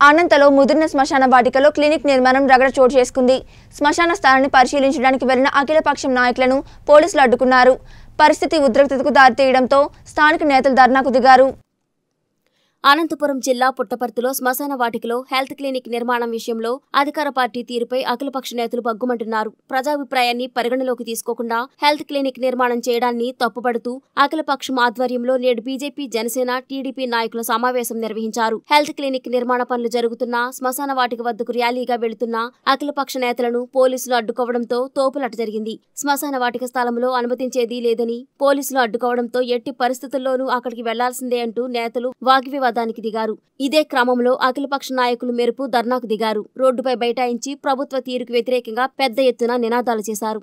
అనంతలో ముదిరిన శ్మశాన వాటికలో క్లినిక్ నిర్మాణం రగడ చోటు చేసుకుంది శ్మశాన స్థలాన్ని పరిశీలించడానికి వెళ్లిన అఖిలపక్షం నాయకులను పోలీసులు అడ్డుకున్నారు పరిస్థితి ఉద్రిక్తతకు దారితీయడంతో స్థానిక నేతలు ధర్నాకు దిగారు అనంతపురం జిల్లా పుట్టపర్తిలో శ్మశాన వాటికలో హెల్త్ క్లినిక్ నిర్మాణం విషయంలో అధికార పార్టీ తీరుపై అఖిలపక్ష నేతలు బగ్గుమంటున్నారు ప్రజాభిప్రాయాన్ని పరిగణలోకి తీసుకోకుండా హెల్త్ క్లినిక్ నిర్మాణం చేయడాన్ని తప్పుపడుతూ అఖిలపక్షం ఆధ్వర్యంలో నేడు బీజేపీ జనసేన టీడీపీ నాయకుల సమావేశం నిర్వహించారు హెల్త్ క్లినిక్ నిర్మాణ పనులు జరుగుతున్న శ్మశాన వాటిక వద్దకు ర్యాలీగా వెళుతున్న అఖిలపక్ష నేతలను పోలీసులు అడ్డుకోవడంతో తోపులట జరిగింది శ్మశాన వాటిక స్థలంలో అనుమతించేది లేదని పోలీసులు అడ్డుకోవడంతో ఎట్టి పరిస్థితుల్లోనూ అక్కడికి వెళ్లాల్సిందే అంటూ నేతలు వాగ్వివాదానికి దిగారు ఇదే క్రమంలో అఖిలపక్ష నాయకులు మెరుపు ధర్నాకు దిగారు రోడ్డుపై బైఠాయించి ప్రభుత్వ తీరుకు వ్యతిరేకంగా పెద్ద ఎత్తున నినాదాలు చేశారు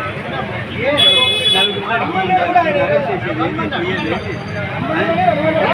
నలుగురు